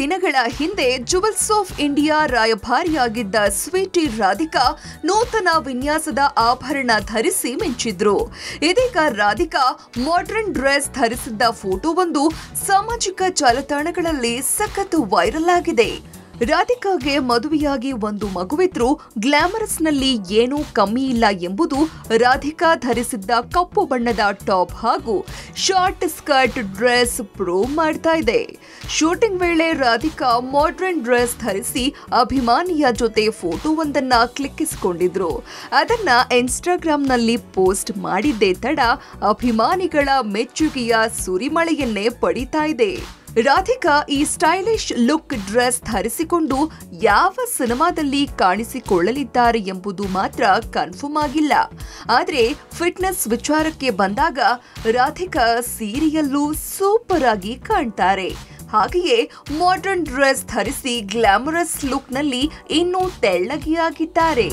ದಿನಗಳ ಹಿಂದೆ jewels of India ರಾಯಭಾರಿಯಾಗಿದ್ದ ಸ್ವೀಟಿ ರಾಧಿಕಾ ನೂತನ ವಿನ್ಯಾಸದ ಆಭರಣ ಧರಿಸಿ ಮಿಂಚಿದ್ರು ಇದೀಗ ರಾಧಿಕಾ ಮಾಡರ್ನ್ ಡ್ರೆಸ್ ಧರಿಸಿದ್ದ ಫೋಟೋವೊಂದು ಸಾಮಾಜಿಕ ಜಾಲತಾಣಗಳಲ್ಲಿ ಸಖತ್ ವೈರಲ್ ಆಗಿದೆ ರಾಧಿಕಾಗೆ ಮದುವೆಯಾಗಿ ಒಂದು ಮಗುವಿದ್ರೂ ಗ್ಲಾಮರಸ್ನಲ್ಲಿ ಏನೂ ಕಮ್ಮಿ ಇಲ್ಲ ಎಂಬುದು ರಾಧಿಕಾ ಧರಿಸಿದ್ದ ಕಪ್ಪು ಬಣ್ಣದ ಟಾಪ್ ಹಾಗೂ ಶಾರ್ಟ್ ಸ್ಕರ್ಟ್ ಡ್ರೆಸ್ ಪ್ರೂವ್ ಮಾಡ್ತಾ ಇದೆ ಶೂಟಿಂಗ್ ವೇಳೆ ರಾಧಿಕಾ ಮಾಡರ್ನ್ ಡ್ರೆಸ್ ಧರಿಸಿ ಅಭಿಮಾನಿಯ ಜೊತೆ ಫೋಟೋವೊಂದನ್ನ ಕ್ಲಿಕ್ಕಿಸಿಕೊಂಡಿದ್ರು ಅದನ್ನ ಇನ್ಸ್ಟಾಗ್ರಾಂನಲ್ಲಿ ಪೋಸ್ಟ್ ಮಾಡಿದ್ದೇ ತಡ ಅಭಿಮಾನಿಗಳ ಮೆಚ್ಚುಗೆಯ ಸುರಿಮಳೆಯನ್ನೇ ಪಡಿತಾ ಇದೆ ರಾಧಿಕಾ ಈ ಸ್ಟೈಲಿಶ್ ಲುಕ್ ಡ್ರೆಸ್ ಧರಿಸಿಕೊಂಡು ಯಾವ ಸಿನಿಮಾದಲ್ಲಿ ಕಾಣಿಸಿಕೊಳ್ಳಲಿದ್ದಾರೆ ಎಂಬುದು ಮಾತ್ರ ಕನ್ಫರ್ಮ್ ಆಗಿಲ್ಲ ಆದರೆ ಫಿಟ್ನೆಸ್ ವಿಚಾರಕ್ಕೆ ಬಂದಾಗ ರಾಧಿಕಾ ಸೀರೆಯಲ್ಲೂ ಸೂಪರ್ ಆಗಿ ಕಾಣ್ತಾರೆ ಹಾಗೆಯೇ ಮಾಡರ್ನ್ ಡ್ರೆಸ್ ಧರಿಸಿ ಗ್ಲಾಮರಸ್ ಲುಕ್ನಲ್ಲಿ ಇನ್ನೂ ತೆಳ್ಳಗಿಯಾಗಿದ್ದಾರೆ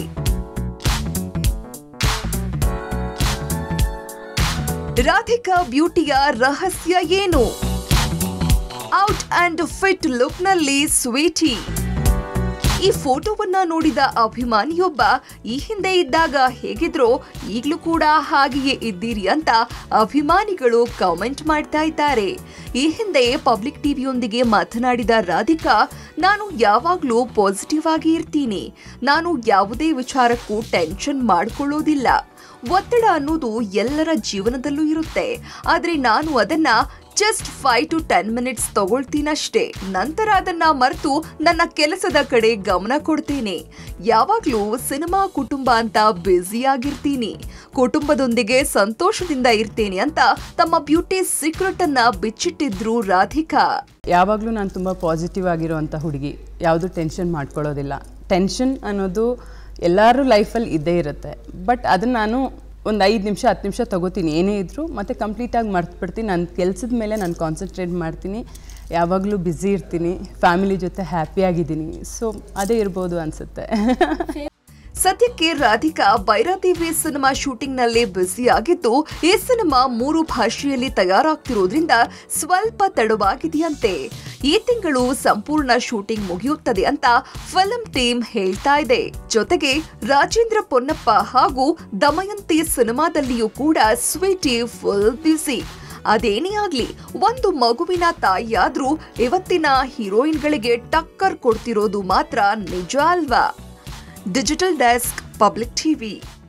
ರಾಧಿಕಾ ಬ್ಯೂಟಿಯ ರಹಸ್ಯ ಏನು ಔಟ್ ಅಂಡ್ ಫಿಟ್ ಲುಕ್ನಲ್ಲಿ ಸ್ವೀಟಿ ಈ ಫೋಟೋವನ್ನ ನೋಡಿದ ಅಭಿಮಾನಿಯೊಬ್ಬ ಈ ಹಿಂದೆ ಇದ್ದಾಗ ಹೇಗಿದ್ರೋ ಈಗಲೂ ಕೂಡ ಹಾಗೆಯೇ ಇದ್ದೀರಿ ಅಂತ ಅಭಿಮಾನಿಗಳು ಕಾಮೆಂಟ್ ಮಾಡ್ತಾ ಇದ್ದಾರೆ ಈ ಹಿಂದೆ ಪಬ್ಲಿಕ್ ಟಿವಿಯೊಂದಿಗೆ ಮಾತನಾಡಿದ ರಾಧಿಕಾ ನಾನು ಯಾವಾಗಲೂ ಪಾಸಿಟಿವ್ ಆಗಿ ಇರ್ತೀನಿ ನಾನು ಯಾವುದೇ ವಿಚಾರಕ್ಕೂ ಟೆನ್ಷನ್ ಮಾಡ್ಕೊಳ್ಳೋದಿಲ್ಲ ಒತ್ತಡ ಅನ್ನೋದು ಎಲ್ಲರ ಜೀವನದಲ್ಲೂ ಇರುತ್ತೆ ಆದ್ರೆ ನಾನು ಅದನ್ನ just five to ten minutes ತಗೊಳ್ತೀನಷ್ಟೇ ನಂತರ ಅದನ್ನ ಮರೆತು ನನ್ನ ಕೆಲಸದ ಕಡೆ ಗಮನ ಕೊಡ್ತೇನೆ ಯಾವಾಗ್ಲೂ ಸಿನಿಮಾ ಕುಟುಂಬ ಅಂತ ಬ್ಯುಸಿ ಆಗಿರ್ತೀನಿ ಕುಟುಂಬದೊಂದಿಗೆ ಸಂತೋಷದಿಂದ ಇರ್ತೇನೆ ಅಂತ ತಮ್ಮ ಬ್ಯೂಟಿ ಸೀಕ್ರೆಟ್ ಅನ್ನ ಬಿಚ್ಚಿಟ್ಟಿದ್ರು ರಾಧಿಕಾ ಯಾವಾಗಲೂ ನಾನು ತುಂಬ ಪಾಸಿಟಿವ್ ಆಗಿರುವಂಥ ಹುಡುಗಿ ಯಾವುದು ಟೆನ್ಷನ್ ಮಾಡ್ಕೊಳ್ಳೋದಿಲ್ಲ ಟೆನ್ಷನ್ ಅನ್ನೋದು ಎಲ್ಲರೂ ಲೈಫಲ್ಲಿ ಇದ್ದೇ ಇರುತ್ತೆ ಬಟ್ ಅದನ್ನು ನಾನು ಒಂದು ಐದು ನಿಮಿಷ ಹತ್ತು ನಿಮಿಷ ತೊಗೋತೀನಿ ಏನೇ ಇದ್ದರೂ ಮತ್ತು ಕಂಪ್ಲೀಟಾಗಿ ಮರ್ತ್ಬಿಡ್ತೀನಿ ನನ್ನ ಕೆಲಸದ ಮೇಲೆ ನಾನು ಕಾನ್ಸಂಟ್ರೇಟ್ ಮಾಡ್ತೀನಿ ಯಾವಾಗಲೂ ಬ್ಯುಸಿ ಇರ್ತೀನಿ ಫ್ಯಾಮಿಲಿ ಜೊತೆ ಹ್ಯಾಪಿಯಾಗಿದ್ದೀನಿ ಸೊ ಅದೇ ಇರ್ಬೋದು ಅನಿಸುತ್ತೆ ಸದ್ಯಕ್ಕೆ ರಾಧಿಕಾ ಬೈರಾದೇವಿ ಸಿನಿಮಾ ಶೂಟಿಂಗ್ ನಲ್ಲಿ ಬ್ಯುಸಿ ಆಗಿದ್ದು ಈ ಸಿನಿಮಾ ಮೂರು ಭಾಷೆಯಲ್ಲಿ ತಯಾರಾಗ್ತಿರೋದ್ರಿಂದ ಸ್ವಲ್ಪ ತಡವಾಗಿದೆಯಂತೆ ಈ ತಿಂಗಳು ಸಂಪೂರ್ಣ ಶೂಟಿಂಗ್ ಮುಗಿಯುತ್ತದೆ ಅಂತ ಫಿಲ್ಮ್ ಟೀಮ್ ಹೇಳ್ತಾ ಇದೆ ಜೊತೆಗೆ ರಾಜೇಂದ್ರ ಪೊನ್ನಪ್ಪ ಹಾಗೂ ದಮಯಂತಿ ಸಿನಿಮಾದಲ್ಲಿಯೂ ಕೂಡ ಸ್ವೀಟಿ ಫುಲ್ ಬ್ಯುಸಿ ಅದೇನೇ ಆಗ್ಲಿ ಒಂದು ಮಗುವಿನ ತಾಯಿಯಾದ್ರೂ ಇವತ್ತಿನ ಹೀರೋಯಿನ್ಗಳಿಗೆ ಟಕ್ಕರ್ ಕೊಡ್ತಿರೋದು ಮಾತ್ರ ನಿಜ ಅಲ್ವಾ ಡಿಜಿಟಲ್ ಡೆಸ್ಕ್ ಪಬ್ಲಿಕ್ ಟಿವಿ